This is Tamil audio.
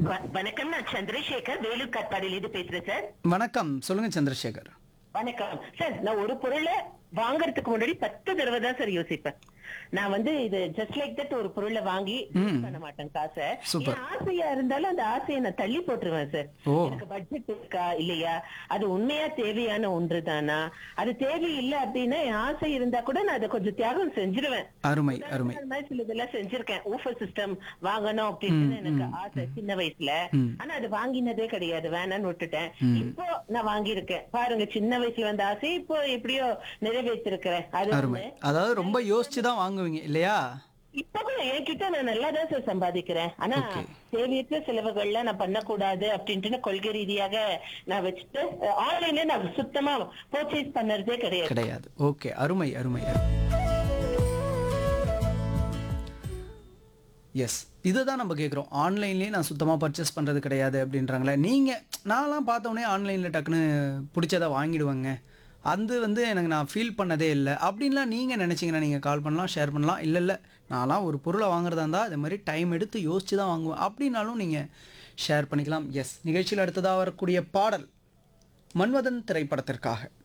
வ- வணக்கம் நான் சந்திரசேகர் வேலூர் காட்பாடியிலிருந்து பேசுறேன் சார் வணக்கம் சொல்லுங்க சந்திரசேகர் வணக்கம் சார் நான் ஒரு பொருளை வாங்குறதுக்கு முன்னாடி பத்து தடவை தான் சார் யோசிப்பேன் நான் வந்து இது ஜஸ்ட் லைக் தட் ஒரு பொருளை வாங்கி use பண்ண மாட்டேன் காசை Super. என் ஆசையா இருந்தாலும் அந்த ஆசையை நான் தள்ளி போட்டுருவேன் சார் ஓ. எனக்கு பட்ஜெட் இருக்கா இல்லையா அது உண்மையா தேவையான ஒன்று தானா அது தேவையில்லை அப்படின்னா என் ஆசை இருந்தா கூட நான் அதை கொஞ்சம் தியாகம் செஞ்சிருவேன் அருமை அருமை அந்த மாதிரி சில இதெல்லாம் செஞ்சிருக்கேன் ஊஃபர் சிஸ்டம் வாங்கணும் அப்படின்னு எனக்கு ஆசை சின்ன வயசுல ஆனா அது வாங்கினதே கிடையாது வேணாம்னு விட்டுட்டேன் இப்போ நான் வாங்கியிருக்கேன் பாருங்க சின்ன வயசுல வந்த ஆசை இப்போ எப்படியோ நிறைவேற்றிருக்கிறேன் அது அருமை ஒண்ணு. அதாவது ரொம்ப யோசிச்சு தான் வாங்குவீங்க இல்லையா இப்ப கூட என்கிட்ட நான் நல்லா தான் சார் சம்பாதிக்கிறேன் ஆனா Okay. தேவையற்ற செலவுகள்லாம் நான் பண்ணக்கூடாது அப்படின்ட்டு கொள்கை ரீதியாக நான் வச்சுட்டு ஆன்லைன்ல நான் சுத்தமா பர்ச்சேஸ் பண்ணறதே கிடையாது கிடையாது ஓகே அருமை அருமை எஸ் இதை தான் நம்ம கேட்குறோம் ஆன்லைன்லேயே நான் சுத்தமாக பர்ச்சேஸ் பண்ணுறது கிடையாது அப்படின்றாங்களே நீங்கள் நான்லாம் பார்த்த உடனே ஆன்லைனில் டக்குன்னு பிடிச்சதை வாங்கிடுவேங்க அது வந்து எனக்கு நான் ஃபீல் பண்ணதே இல்லை அப்படின்லாம் நீங்கள் நினச்சிங்கன்னா நீங்கள் கால் பண்ணலாம் ஷேர் பண்ணலாம் இல்லை இல்லை நான்லாம் ஒரு பொருளை வாங்குறதா இருந்தால் அது மாதிரி டைம் எடுத்து யோசிச்சு தான் வாங்குவேன் அப்படின்னாலும் நீங்கள் ஷேர் பண்ணிக்கலாம் எஸ் நிகழ்ச்சியில் அடுத்ததாக வரக்கூடிய பாடல் மன்மதன் திரைப்படத்திற்காக